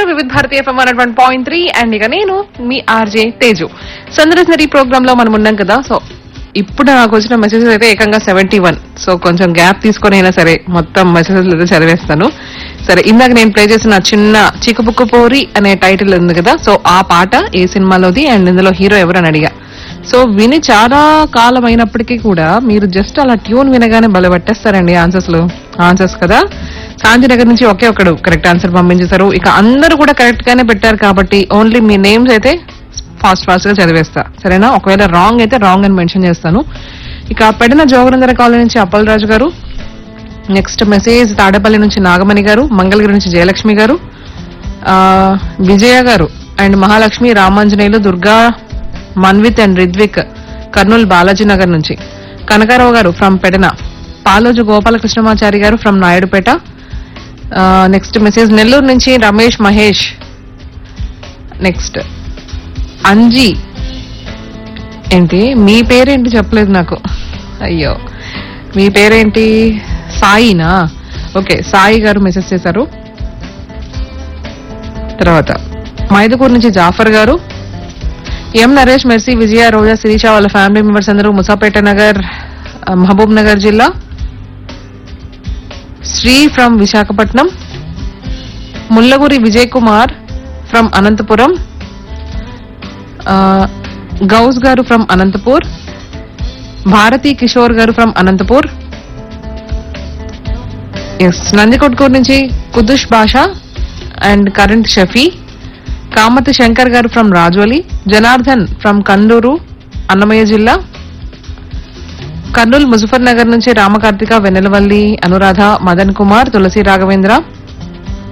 వివిధ భారతీయ FM one point three and ఇక నేను మీ ఆర్జే తేజు సందర్శనరీ ప్రోగ్రామ్ లో మనం ఉన్నాం కదా సో ఇప్పుడు నాకు వచ్చిన మెసేజెస్ అయితే ఏకంగా సెవెంటీ వన్ సో కొంచెం గ్యాప్ తీసుకొని అయినా సరే మొత్తం మెసేజెస్ అయితే చదివేస్తాను సరే ఇందాక నేను ప్లే చేసిన చిన్న చిక్కుబుక్కు పోరి అనే టైటిల్ ఉంది కదా సో ఆ పాట ఏ సినిమాలోది అండ్ ఇందులో హీరో ఎవరు అని అడిగా సో విని చాలా కాలం అయినప్పటికీ కూడా మీరు జస్ట్ అలా ట్యూన్ వినగానే భలే పట్టేస్తారండి ఆన్సర్స్ లో ఆన్సర్స్ కదా శాంతినగర్ నుంచి ఒకే ఒకడు కరెక్ట్ ఆన్సర్ పంపించేశారు ఇక అందరూ కూడా కరెక్ట్ గానే పెట్టారు కాబట్టి ఓన్లీ మీ నేమ్స్ అయితే ఫాస్ట్ ఫాస్ట్ గా చదివేస్తా సరేనా ఒకవేళ రాంగ్ అయితే రాంగ్ అని మెన్షన్ చేస్తాను ఇక పెడిన జోగనందర కాలనీ నుంచి అప్పలరాజు గారు నెక్స్ట్ మెసేజ్ తాడేపల్లి నుంచి నాగమణి గారు మంగళగిరి నుంచి జయలక్ష్మి గారు ఆ, విజయ గారు అండ్ మహాలక్ష్మి రామాంజనేయులు దుర్గా మన్విత్ అండ్ రిద్విక్ కర్నూలు బాలాజీ నగర్ నుంచి కనకారావు గారు ఫ్రమ్ పెడన పాలోజు గోపాలకృష్ణమాచారి గారు from Naidupeta next message Nellore నుంచి రమేష్ మహేష్ నెక్స్ట్ అంజీ ఏంటి మీ పేరేంటి చెప్పలేదు నాకు అయ్యో మీ పేరేంటి సాయినా ఓకే సాయి గారు మెసేజ్ చేశారు తర్వాత మైదుకూరు నుంచి జాఫర్ గారు ఎం నరేష్ మెర్సీ విజయ రోజా శిరీష వాళ్ళ ఫ్యామిలీ మెంబర్స్ అందరూ ముసాపేట నగర్ ఆ, మహబూబ్ నగర్ జిల్లా శ్రీ ఫ్రమ్ విశాఖపట్నం ముల్లగురి విజయ్ కుమార్ ఫ్రమ్ అనంతపురం ఆ, గౌస్ గారు ఫ్రమ్ అనంతపూర్ భారతి కిషోర్ గారు ఫ్రమ్ అనంతపూర్ ఎస్ నందికొట్కూరు నుంచి కుదుష్ బాషా అండ్ కరెంట్ షఫీ కామతి శంకర్ గారు ఫ్రమ్ రాజోలి జనార్దన్ ఫ్రమ్ కందూరు అన్నమయ్య జిల్లా కర్నూలు ముజఫర్ నగర్ నుంచి రామకార్తిక వెన్నెలవల్లి అనురాధ మదన్ కుమార్ తులసి రాఘవేంద్ర